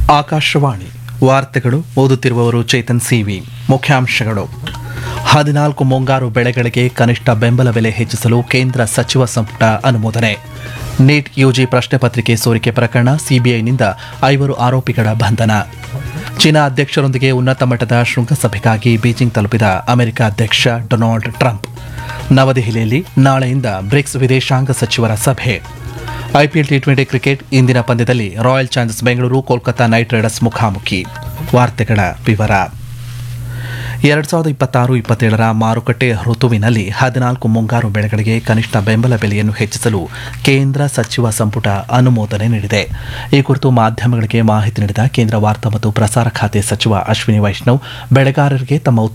ಆಕಾಶವಾಣಿ ವಾರ್ತೆಗಳು ಓದುತ್ತಿರುವವರು ಚೇತನ್ ಸಿವಿ ಮುಖ್ಯಾಂಶಗಳು ಹದಿನಾಲ್ಕು ಮುಂಗಾರು ಬೆಳೆಗಳಿಗೆ ಕನಿಷ್ಠ ಬೆಂಬಲ ಬೆಲೆ ಹೆಚ್ಚಿಸಲು ಕೇಂದ್ರ ಸಚಿವ ಸಂಪುಟ ಅನುಮೋದನೆ ನೀಟ್ ಯುಜಿ ಪ್ರಶ್ನೆ ಪತ್ರಿಕೆ ಸೋರಿಕೆ ಪ್ರಕರಣ ಸಿಬಿಐನಿಂದ ಐವರು ಆರೋಪಿಗಳ ಬಂಧನ ಚೀನಾ ಅಧ್ಯಕ್ಷರೊಂದಿಗೆ ಉನ್ನತ ಮಟ್ಟದ ಶೃಂಗಸಭೆಗಾಗಿ ಬೀಜಿಂಗ್ ತಲುಪಿದ ಅಮೆರಿಕ ಅಧ್ಯಕ್ಷ ಡೊನಾಲ್ಡ್ ಟ್ರಂಪ್ ನವದೆಹಲಿಯಲ್ಲಿ ನಾಳೆಯಿಂದ ಬ್ರಿಕ್ಸ್ ವಿದೇಶಾಂಗ ಸಚಿವರ ಸಭೆ ಐಪಿಎಲ್ ಟಿ ಟ್ವೆಂಟಿ ಕ್ರಿಕೆಟ್ ಇಂದಿನ ಪಂದ್ಯದಲ್ಲಿ royal challengers Bengaluru Kolkata knight riders ಮುಖಾಮುಖಿ ವಾರ್ತೆಗಳ ವಿವರ ಎರಡ್ ಸಾವಿರದ ಇಪ್ಪತ್ತಾರು ಇಪ್ಪತ್ತೇಳರ ಮಾರುಕಟ್ಟೆ ಋತುವಿನಲ್ಲಿ ಹದಿನಾಲ್ಕು ಮುಂಗಾರು ಬೆಳೆಗಳಿಗೆ ಕನಿಷ್ಠ ಬೆಂಬಲ ಬೆಲೆಯನ್ನು ಹೆಚ್ಚಿಸಲು ಕೇಂದ್ರ ಸಚಿವ ಸಂಪುಟ ಅನುಮೋದನೆ ನೀಡಿದೆ ಈ ಕುರಿತು ಮಾಧ್ಯಮಗಳಿಗೆ ಮಾಹಿತಿ ನೀಡಿದ ಕೇಂದ್ರ ವಾರ್ತಾ ಮತ್ತು ಪ್ರಸಾರ ಖಾತೆ ಸಚಿವ ಅಶ್ವಿನಿ ವೈಷ್ಣವ್ ಬೆಳೆಗಾರರಿಗೆ ತಮ್ಮ